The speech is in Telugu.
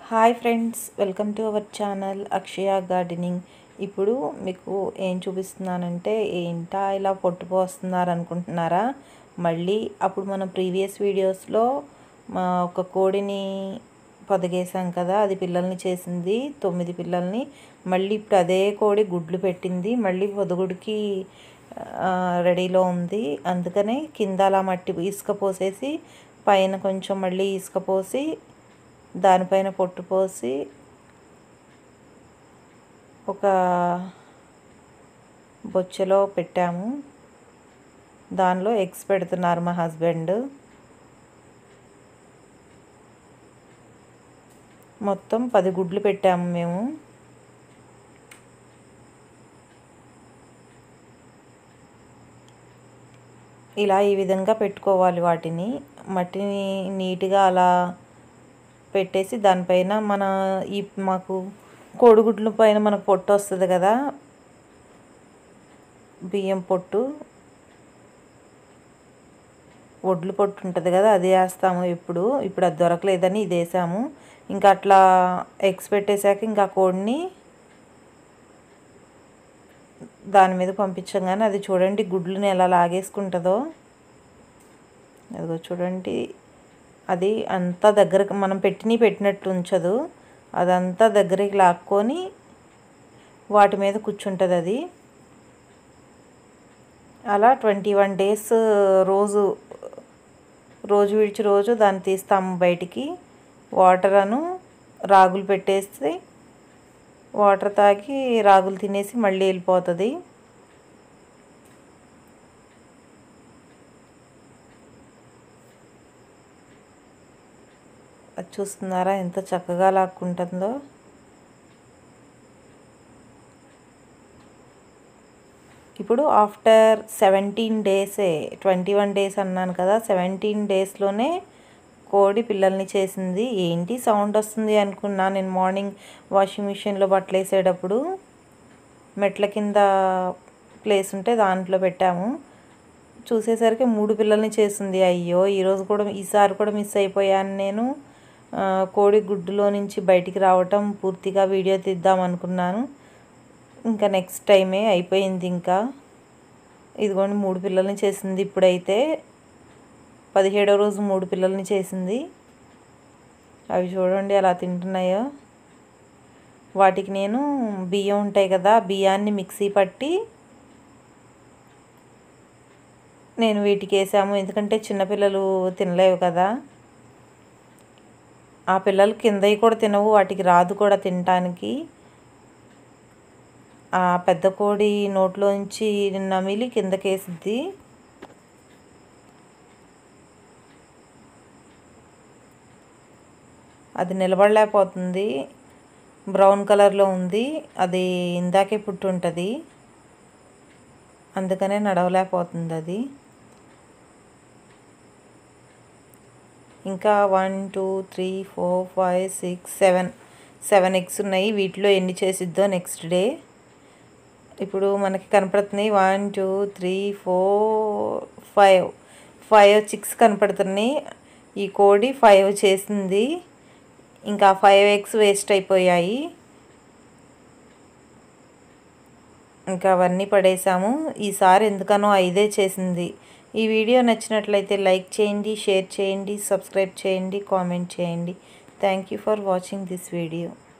hi friends welcome to our channel Akshaya gardening ఇప్పుడు మీకు ఏం చూపిస్తున్నానంటే ఏంటా ఇలా పొట్టు పోస్తున్నారు అనుకుంటున్నారా మళ్ళీ అప్పుడు మనం ప్రీవియస్ వీడియోస్లో మా ఒక కోడిని పొదగేసాం కదా అది పిల్లల్ని చేసింది తొమ్మిది పిల్లల్ని మళ్ళీ ఇప్పుడు అదే కోడి గుడ్లు పెట్టింది మళ్ళీ పొదగుడికి ఆ, రెడీలో ఉంది అందుకనే కింద అలా మట్టి ఇసుక పోసేసి పైన కొంచెం మళ్ళీ ఇసుక పోసి దానిపైన పొట్టు పోసి ఒక బొచ్చెలో పెట్టాము దానిలో ఎగ్స్ పెడుతున్నారు మా హస్బెండ్ మొత్తం పది గుడ్లు పెట్టాము మేము ఇలా ఈ విధంగా పెట్టుకోవాలి వాటిని మట్టిని నీట్గా అలా పెట్టేసి దానిపైన మన ఈ మాకు కోడిగుడ్ల పైన మనకు పొట్టు వస్తుంది కదా బియ్యం పొట్టు ఒడ్లు పొట్టు ఉంటుంది కదా అది వేస్తాము ఇప్పుడు ఇప్పుడు అది దొరకలేదని ఇది వేసాము ఇంకా అట్లా ఎగ్స్ పెట్టేశాక ఇంకా కోడిని దాని మీద పంపించగానే అది చూడండి గుడ్లని ఎలా లాగేసుకుంటుందో అదిగో చూడండి అది అంతా దగ్గరకు మనం పెట్టినవి పెట్టినట్టు ఉంచదు అదంతా దగ్గరికి లాక్కొని వాటి మీద కూర్చుంటుంది అది అలా ట్వంటీ వన్ డేస్ రోజు రోజు విడిచి రోజు దాన్ని తీస్తాము బయటికి వాటర్ అను రాగులు పెట్టేస్తే వాటర్ తాగి రాగులు తినేసి మళ్ళీ వెళ్ళిపోతుంది అది చూస్తున్నారా ఎంత చక్కగా లాక్కుంటుందో ఇప్పుడు ఆఫ్టర్ సెవెంటీన్ డేసే ట్వంటీ వన్ డేస్ అన్నాను కదా సెవెంటీన్ డేస్లోనే కోడి పిల్లల్ని చేసింది ఏంటి సౌండ్ వస్తుంది అనుకున్నా నేను మార్నింగ్ వాషింగ్ మిషన్లో బట్టలు వేసేటప్పుడు మెట్ల కింద ప్లేస్ ఉంటే దాంట్లో పెట్టాము చూసేసరికి మూడు పిల్లల్ని చేసింది అయ్యో ఈరోజు కూడా ఈసారి కూడా మిస్ అయిపోయాను నేను ఆ, కోడి గుడ్డులో నుంచి బయటికి రావటం పూర్తిగా వీడియో తీద్దాం అనుకున్నాను ఇంకా నెక్స్ట్ టైమే అయిపోయింది ఇంకా ఇదిగోండి మూడు పిల్లల్ని చేసింది ఇప్పుడైతే పదిహేడో రోజు మూడు పిల్లల్ని చేసింది అవి చూడండి ఎలా తింటున్నాయో వాటికి నేను బియ్యం ఉంటాయి కదా బియ్యాన్ని మిక్సీ పట్టి నేను వీటికి వేసాము ఎందుకంటే చిన్నపిల్లలు తినలేవు కదా ఆ పిల్లలు కిందవి కూడా తినవు వాటికి రాదు కూడా తినటానికి ఆ పెద్ద కోడి నోట్లోంచి నమిలి కిందకేసిద్ది అది నిలబడలేకపోతుంది బ్రౌన్ కలర్లో ఉంది అది ఇందాకే పుట్టుంటుంది అందుకనే నడవలేకపోతుంది అది ఇంకా one two three four five six seven seven eggs ఉన్నాయి వీటిలో ఎన్ని చేసిద్దో నెక్స్ట్ డే ఇప్పుడు మనకి కనపడుతున్నాయి one two three four five five chicks కనపడుతున్నాయి ఈ కోడి ఫైవ్ చేసింది ఇంకా ఫైవ్ ఎగ్స్ వేస్ట్ అయిపోయాయి ఇంకా అవన్నీ పడేసాము ఈసారి ఎందుకనో ఐదే చేసింది ఈ వీడియో నచ్చినట్లయితే లైక్ చేయండి షేర్ చేయండి సబ్స్క్రైబ్ చేయండి కామెంట్ చేయండి thank you for watching this video